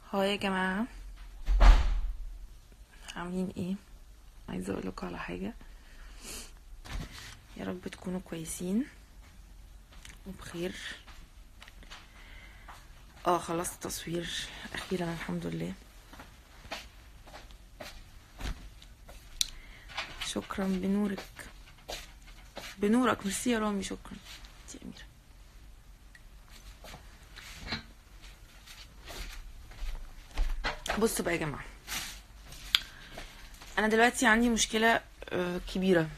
هاي يا جماعة عاملين ايه عايزة اقولكوا على حاجة يا رب تكونوا كويسين وبخير اه خلصت تصوير اخيرا الحمد لله شكرا بنورك بنورك ميرسي يا رامي شكرا انتي اميرة بصوا بقى يا جماعة انا دلوقتي عندي مشكلة آه، كبيرة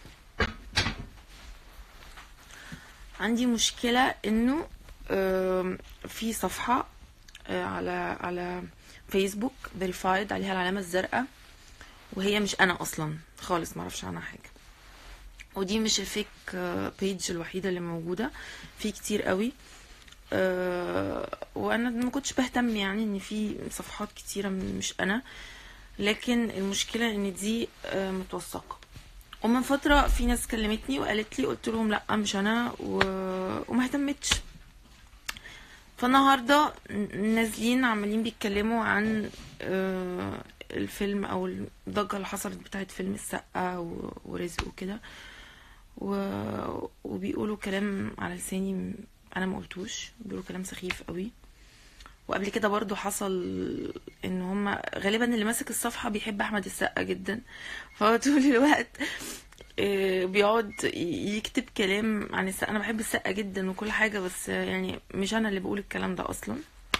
عندي مشكلة انه آم، في صفحة آه، على على فيسبوك فيريفايد عليها العلامة الزرقاء وهي مش انا اصلا خالص معرفش عنها حاجة ودي مش الفيك بيج الوحيدة اللي موجودة في كتير قوي آه، وانا ما كنتش بهتم يعني ان في صفحات كتيرة مش انا لكن المشكلة ان دي آه، متوثقة ومن فترة في ناس كلمتني وقالت لي قلت لهم لا مش انا و... وما اهتمتش فالنهارده ن- نازلين عمالين بيتكلموا عن آه، الفيلم او الضجة اللي حصلت بتاعت فيلم السقا و- ورزق وكده و... وبيقولوا كلام على لساني م- انا ما قلتوش بيقولوا كلام سخيف قوي وقبل كده برضو حصل ان هما غالبا اللي ماسك الصفحة بيحب احمد السقا جدا فهو طول الوقت آه، بيقعد ي- يكتب كلام عن السقا انا بحب السقا جدا وكل حاجة بس آه، يعني مش انا اللي بقول الكلام ده اصلا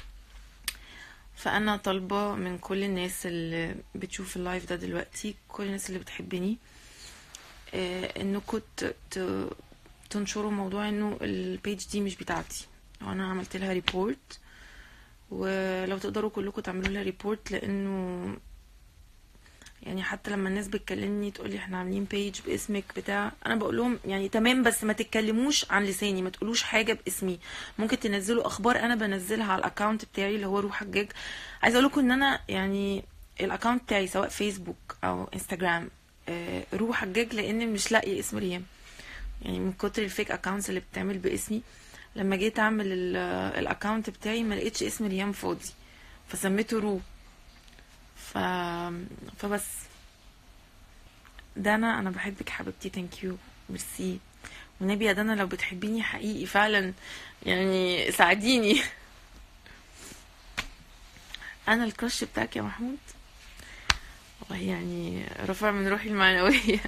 فانا طالبة من كل الناس اللي بتشوف اللايف ده دلوقتي كل الناس اللي بتحبني آه، انكم ت- ت- تنشروا موضوع انه البيج دي مش بتاعتي وانا عملت لها ريبورت ولو تقدروا كلكم تعملوا لها ريبورت لانه يعني حتى لما الناس بتكلمني تقولي احنا عاملين بيج باسمك بتاع انا بقول لهم يعني تمام بس ما تتكلموش عن لساني ما تقولوش حاجه باسمي ممكن تنزلوا اخبار انا بنزلها على الاكونت بتاعي اللي هو روح حجاج عايزه اقول لكم ان انا يعني الاكونت بتاعي سواء فيسبوك او انستجرام آه، روح حجاج لان مش لاقيه اسم ريم يعني من كتر الفيك اكونتس اللي بتعمل باسمي لما جيت اعمل الاكونت بتاعي ما لقيتش اسم ريم فاضي فسميته رو ف... فبس دانا انا بحبك حبيبتي ثانك يو ميرسي والنبي يا دانا لو بتحبيني حقيقي فعلا يعني ساعديني انا الكرش بتاعك يا محمود والله يعني رفع من روحي المعنويه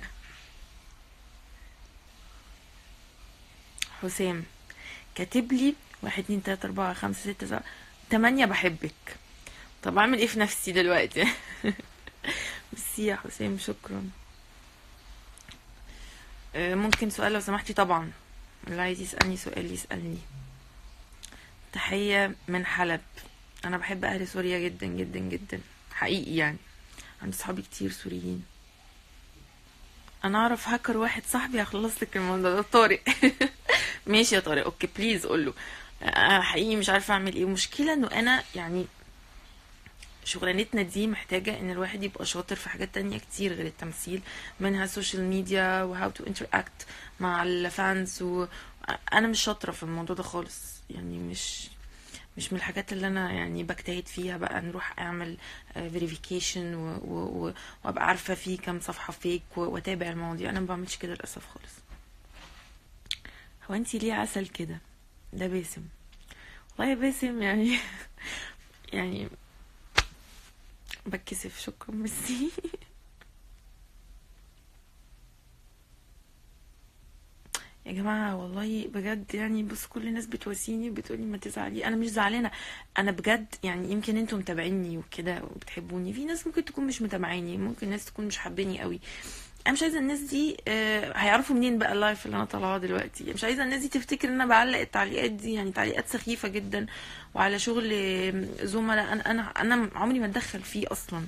حسام كاتب لي واحد اتنين تلاتة أربعة خمسة ستة سبعة تمانية بحبك طب أعمل إيه في نفسي دلوقتي ميرسي يا حسام شكرا آه، ممكن سؤال لو سمحتي طبعا اللي عايز يسألني سؤال يسألني تحية من حلب أنا بحب أهل سوريا جدا جدا جدا حقيقي يعني عندي صحابي كتير سوريين أنا أعرف هاكر واحد صاحبي هخلص لك الموضوع ده طارق ماشي يا طارق أوكي بليز قوله أنا حقيقي مش عارفة أعمل إيه المشكلة إنه أنا يعني شغلانتنا دي محتاجة ان الواحد يبقى شاطر في حاجات تانية كتير غير التمثيل منها السوشيال ميديا وهاو تو انتراكت مع الفانز وانا مش شاطرة في الموضوع ده خالص يعني مش مش من الحاجات اللي انا يعني بجتهد فيها بقى نروح اعمل فيريفيكيشن وابقى عارفة في كام صفحة فيك و- واتابع المواضيع انا ما بعملش كده للاسف خالص هو انتي ليه عسل كده ده باسم والله يا باسم يعني يعني بتكسف شكرا ميرسي يا جماعة والله بجد يعني بص كل الناس بتواسيني وبتقولي ما تزعلي انا مش زعلانة انا بجد يعني يمكن انتوا متابعيني وكده وبتحبوني في ناس ممكن تكون مش متابعيني ممكن ناس تكون مش حابيني قوي انا مش عايزة الناس دي آه، هيعرفوا منين بقى اللايف اللي انا طالعاه دلوقتي مش عايزة الناس دي تفتكر ان انا بعلق التعليقات دي يعني تعليقات سخيفة جدا وعلى شغل آه، زملاء انا انا انا عمري ما اتدخل فيه اصلا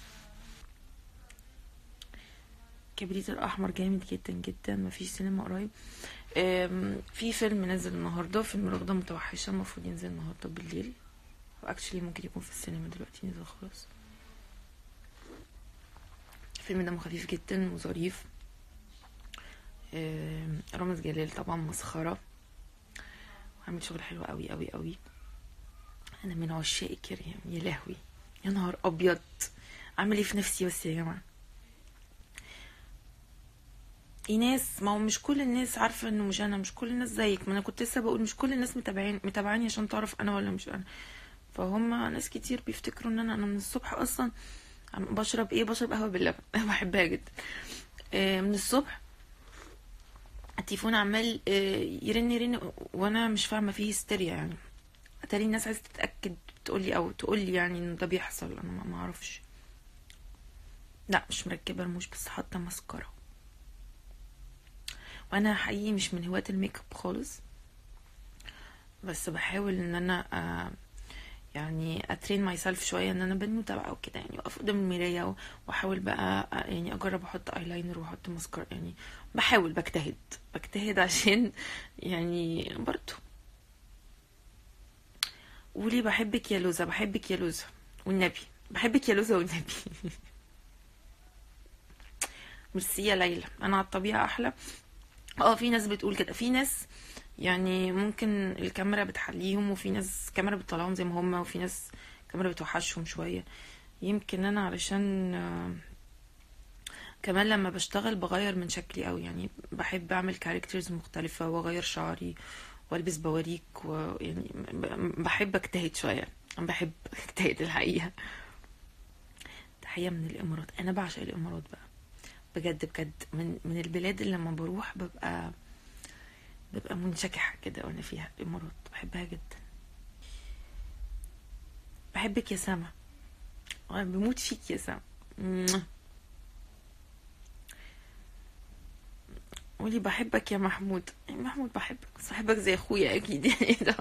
كبريت الأحمر جامد جدا جدا مفيش سينما قريب أم، في فيلم نزل النهاردة فيلم رغدة متوحشة المفروض ينزل النهاردة بالليل اكشلي ممكن يكون في السينما دلوقتي نزل خلاص الفيلم دمه خفيف جدا وظريف أم، رامز جلال طبعا مسخرة عامل شغل حلو قوي قوي قوي انا من عشاق كريم يا لهوي يا نهار ابيض اعمل ايه في نفسي بس يا جماعه ايناس ما هو مش كل الناس عارفه انه مش انا مش كل الناس زيك ما انا كنت لسه بقول مش كل الناس متابعين متابعاني عشان تعرف انا ولا مش انا فهم ناس كتير بيفتكروا ان انا انا من الصبح اصلا عم بشرب ايه بشرب قهوه باللبن انا بحبها جدا آه، من الصبح التليفون عمال آه، يرن يرن وانا مش فاهمه فيه هستيريا يعني اتاري الناس عايزه تتاكد تقولي او تقولي يعني ان ده بيحصل انا ما- ما اعرفش لا مش مركبه رموش بس حاطه ماسكارا وانا حقيقي مش من هواة الميك اب خالص بس بحاول ان انا آه، يعني اترين ماي سيلف شويه ان انا بنوته بقى وكده يعني اقف قدام المرايه و- واحاول بقى آه، يعني اجرب احط ايلاينر واحط ماسكارا يعني بحاول بجتهد بجتهد عشان يعني برضو قولي بحبك يا لوزة بحبك يا لوزة والنبي بحبك يا لوزة والنبي ميرسي يا ليلى انا على الطبيعة احلى اه في ناس بتقول كده في ناس يعني ممكن الكاميرا بتحليهم وفي ناس كاميرا بتطلعهم زي ما هم وفي ناس كاميرا بتوحشهم شوية يمكن انا علشان آه، كمان لما بشتغل بغير من شكلي قوي يعني بحب اعمل كاركترز مختلفة واغير شعري والبس بواريك ويعني ب- بحب اجتهد شوية انا بحب اجتهد الحقيقة تحية من الامارات انا بعشق الامارات بقى بجد بجد من من البلاد اللي لما بروح ببقى ببقى منشكحة كده وانا فيها الامارات بحبها جدا بحبك يا سما أنا بموت فيك يا سما موah. قولي بحبك يا محمود يعني محمود بحبك بس بحبك زي اخويا اكيد يعني ده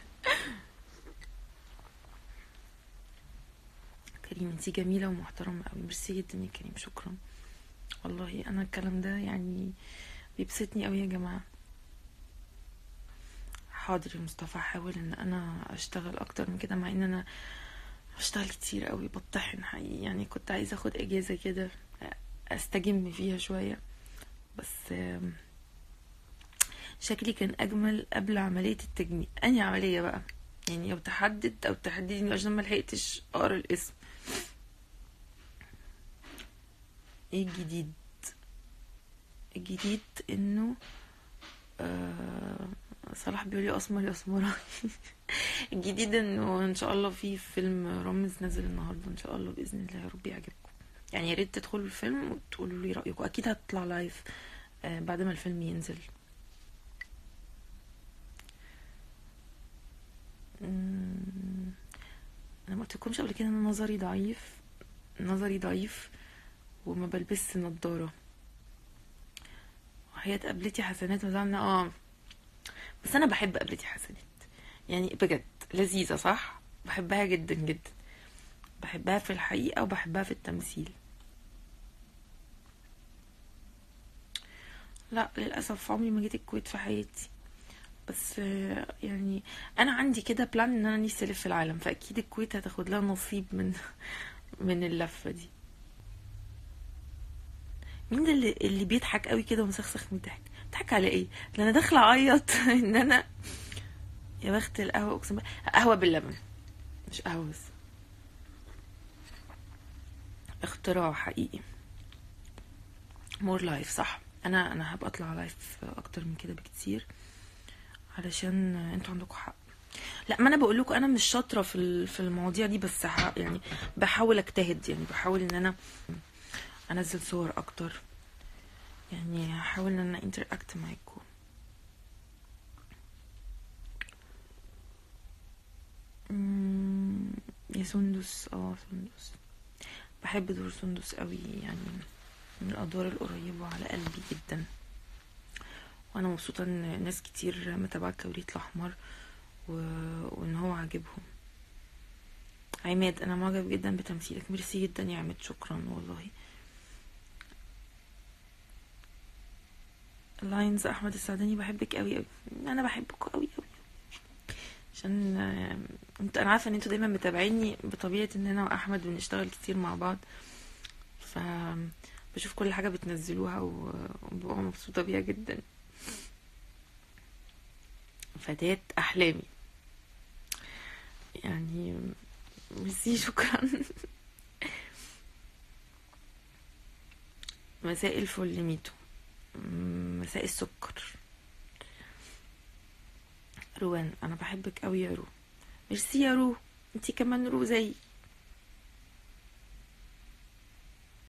كريم انتي جميلة ومحترمة قوي ميرسي جدا يا كريم شكرا والله انا الكلام ده يعني بيبسطني قوي يا جماعة حاضر يا مصطفى هحاول ان انا اشتغل اكتر من كده مع ان انا بشتغل كتير قوي بطحن حقيقي يعني كنت عايزة اخد اجازة كده استجم فيها شوية بس آم، شكلي كان اجمل قبل عملية التجميل انهي عملية بقى يعني او تحدد او تحددي عشان ما لحقتش اقرا الاسم ايه الجديد الجديد انه آه صلاح بيقول لي اسمر يا اسمراني الجديد انه ان شاء الله في فيلم رامز نازل النهارده ان شاء الله باذن الله يا رب يعجبكم يعني يا ريت تدخلوا الفيلم وتقولوا لي رايكم اكيد هتطلع لايف آه بعد ما الفيلم ينزل مم، انا ما قلتلكمش قبل كده ان أنا نظري ضعيف نظري ضعيف وما بلبسش نضاره وهي قابلتي حسنات وزعلنا اه بس انا بحب قابلتي حسنات يعني بجد لذيذه صح بحبها جدا جدا بحبها في الحقيقه وبحبها في التمثيل لا للاسف عمري ما جيت الكويت في حياتي بس آه، يعني انا عندي كده بلان ان انا نفسي الف العالم فاكيد الكويت هتاخد لها نصيب من من اللفه دي مين اللي اللي بيضحك قوي كده ومسخسخ من الضحك بيضحك على ايه ده انا داخله اعيط ان انا يا بخت القهوه اقسم بالله قهوه باللبن مش قهوه بس اختراع حقيقي مور لايف صح انا انا هبقى اطلع لايف اكتر من كده بكتير علشان انتوا عندكم حق لا ما انا بقول لكم انا مش شاطره في ال- في المواضيع دي بس ح- يعني بحاول اجتهد يعني بحاول ان انا انزل صور اكتر يعني هحاول ان انا انتراكت معاكم أمم، يا سندس اه سندس بحب دور سندس قوي يعني من الادوار القريبه على قلبي جدا وانا مبسوطه ان ناس كتير متابعه الكبريت الاحمر و... وان هو عاجبهم عماد انا معجب جدا بتمثيلك ميرسي جدا يا عماد شكرا والله لاينز احمد السعداني بحبك قوي قوي انا بحبك قوي قوي عشان آه، انت انا عارفه ان انتوا دايما متابعيني بطبيعه ان انا واحمد بنشتغل كتير مع بعض ف بشوف كل حاجه بتنزلوها و- وببقى مبسوطه بيها جدا فتاة احلامي يعني ميرسي شكرا مساء الفل ميتو مساء السكر روان انا بحبك قوي يا رو ميرسي يا رو انتي كمان رو زي